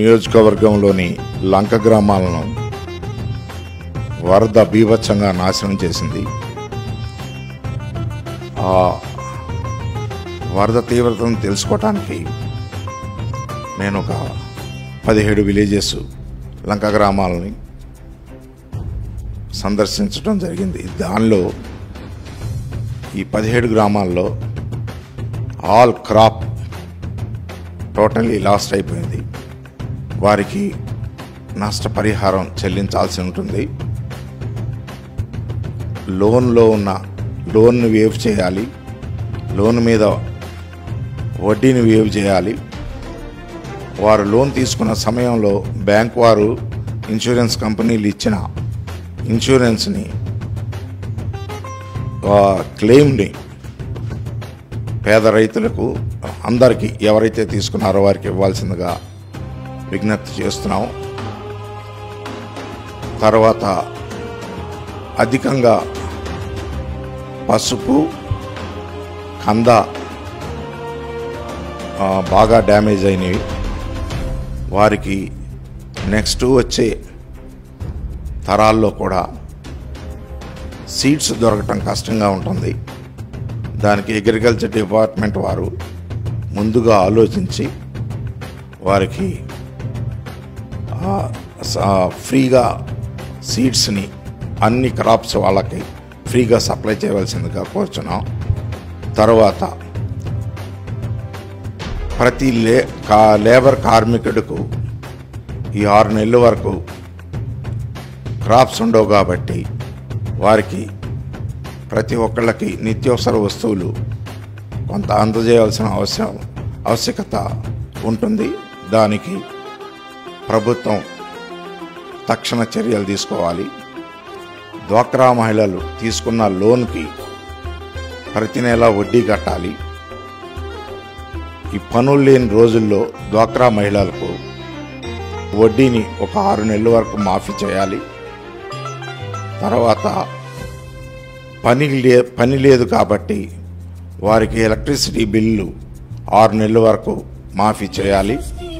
నియోజకవర్గంలోని లంక గ్రామాలను వరద బీభత్సంగా నాశనం చేసింది ఆ వరద తీవ్రతను తెలుసుకోవటానికి నేను ఒక పదిహేడు విలేజెస్ లంక గ్రామాలని సందర్శించడం జరిగింది దానిలో ఈ పదిహేడు గ్రామాల్లో ఆల్ క్రాప్ టోటలీ లాస్ట్ అయిపోయింది వారికి నష్టపరిహారం చెల్లించాల్సి ఉంటుంది లోన్లో ఉన్న లోన్ను వేవ్ చేయాలి లోన్ మీద వడ్డీని వేవ్ చేయాలి వారు లోన్ తీసుకున్న సమయంలో బ్యాంక్ వారు ఇన్సూరెన్స్ కంపెనీలు ఇచ్చిన ఇన్సూరెన్స్ని ఆ, క్లెయిమ్ని పేద రైతులకు అందరికీ ఎవరైతే తీసుకున్నారో వారికి ఇవ్వాల్సిందిగా విజ్ఞప్తి చేస్తున్నాం తర్వాత అధికంగా పసుపు కంద ఆ, బాగా డ్యామేజ్ అయినవి వారికి నెక్స్ట్ వచ్చే తరాల్లో కూడా సీడ్స్ దొరకటం కష్టంగా ఉంటుంది దానికి అగ్రికల్చర్ డిపార్ట్మెంట్ వారు ముందుగా ఆలోచించి వారికి ఆ, స- ఫ్రీగా సీడ్స్ని అన్ని క్రాప్స్ వాళ్ళకి ఫ్రీగా సప్లై చేయవలసిందిగా కోరుచున్నాం తర్వాత ప్రతి లే కా లేబర్ కార్మికుడికు ఈ ఆరు నెలల వరకు క్రాప్స్ ఉండవు కాబట్టి వారికి ప్రతి ఒక్కళ్ళకి నిత్యావసర వస్తువులు కొంత అందజేయాల్సిన అవసరం ఆవశ్యకత ఉంటుంది దానికి ప్రభుత్వం తక్షణ చర్యలు తీసుకోవాలి డ్వాక్రా మహిళలు తీసుకున్న లోన్కి ప్రతి నెల వడ్డీ కట్టాలి ఈ పనులు లేని రోజుల్లో డ్వాక్రా మహిళలకు వడ్డీని ఒక ఆరు నెలల వరకు మాఫీ చేయాలి తర్వాత పని లే పని లేదు కాబట్టి వారికి ఎలక్ట్రిసిటీ బిల్లు ఆరు నెలల వరకు మాఫీ చేయాలి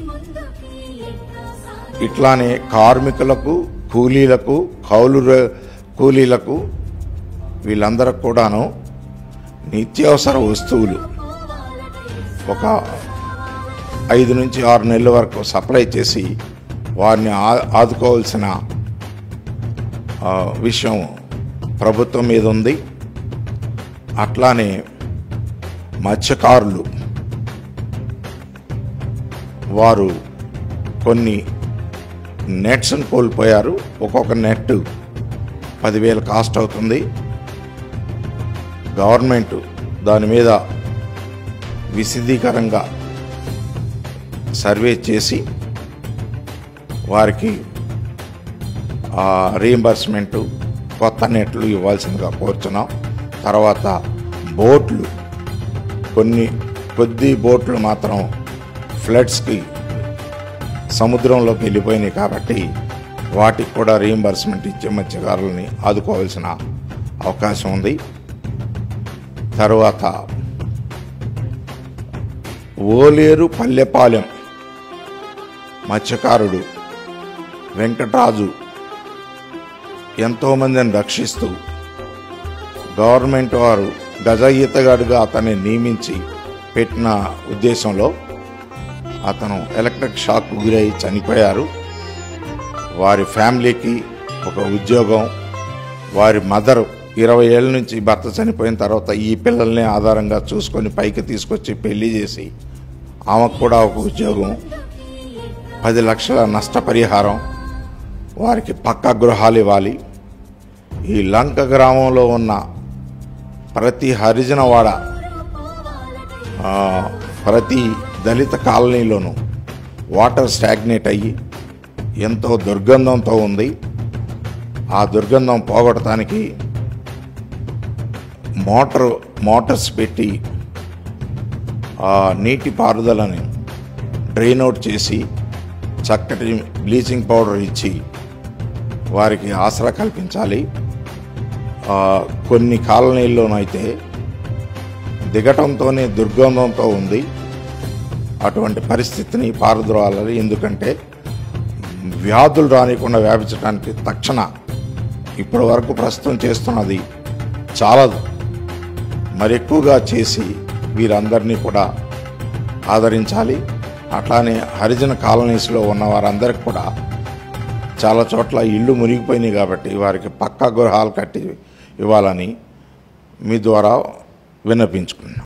ఇట్లానే కార్మికులకు కూలీలకు కౌలు ర- కూలీలకు వీళ్ళందరికి కూడాను నిత్యావసర వస్తువులు ఒక ఐదు నుంచి ఆరు నెలల వరకు సప్లై చేసి వారిని ఆ- ఆదుకోవాల్సిన ఆ, విషయం ప్రభుత్వం మీద ఉంది అట్లానే మత్స్యకారులు వారు కొన్ని నెట్స్ని కోల్పోయారు ఒక్కొక్క నెట్ పదివేల కాస్ట్ అవుతుంది గవర్నమెంట్ దాని మీద విశదీకరంగా సర్వే చేసి వారికి రీఎంబర్స్మెంట్ కొత్త నెట్లు ఇవ్వాల్సిందిగా కోరుచున్నాం తర్వాత బోట్లు కొన్ని కొద్ది బోట్లు మాత్రం ఫ్లడ్స్కి సముద్రంలోకి వెళ్ళిపోయినాయి కాబట్టి వాటికి కూడా రీఎంబర్స్మెంట్ ఇచ్చే మత్స్యకారులని ఆదుకోవాల్సిన అవకాశం ఉంది తర్వాత ఓలేరు పల్లెపాలెం మత్స్యకారుడు వెంకటరాజు ఎంతోమందిని రక్షిస్తూ గవర్నమెంట్ వారు గజ ఈతగాడుగా అతన్ని నియమించి పెట్టిన ఉద్దేశంలో అతను ఎలక్ట్రిక్ షాక్ గురై చనిపోయారు వారి ఫ్యామిలీకి ఒక ఉద్యోగం వారి మదర్ ఇరవై ఏళ్ళ నుంచి భర్త చనిపోయిన తర్వాత ఈ పిల్లల్ని ఆధారంగా చూసుకొని పైకి తీసుకొచ్చి పెళ్లి చేసి ఆమెకు కూడా ఒక ఉద్యోగం పది లక్షల నష్టపరిహారం వారికి పక్కా గృహాలు ఇవ్వాలి ఈ లంక గ్రామంలో ఉన్న ప్రతి హరిజన వాడ ఆ, ప్రతి దళిత కాలనీలోనూ వాటర్ స్టాగ్నేట్ అయ్యి ఎంతో దుర్గంధంతో ఉంది ఆ దుర్గంధం పోగొట్టడానికి మోటార్ మోటార్స్ పెట్టి ఆ నీటి పారుదలని డ్రైన్ అవుట్ చేసి చక్కటి బ్లీచింగ్ పౌడర్ ఇచ్చి వారికి ఆసరా కల్పించాలి ఆ, కొన్ని కాలనీల్లోనైతే దిగటంతోనే దుర్గంధంతో ఉంది అటువంటి పరిస్థితిని పారద్రోలాలి ఎందుకంటే వ్యాధులు రానికుండా వ్యాపించడానికి తక్షణ ఇప్పటి వరకు ప్రస్తుతం చేస్తున్నది చాలదు మరి ఎక్కువగా చేసి వీరందరినీ కూడా ఆదరించాలి అట్లానే హరిజన కాలనీస్లో ఉన్న వారందరికి కూడా చాలా చోట్ల ఇళ్ళు మునిగిపోయినాయి కాబట్టి వారికి పక్కా గృహాలు కట్టి ఇవ్వాలని మీ ద్వారా విన్నపించుకున్నాం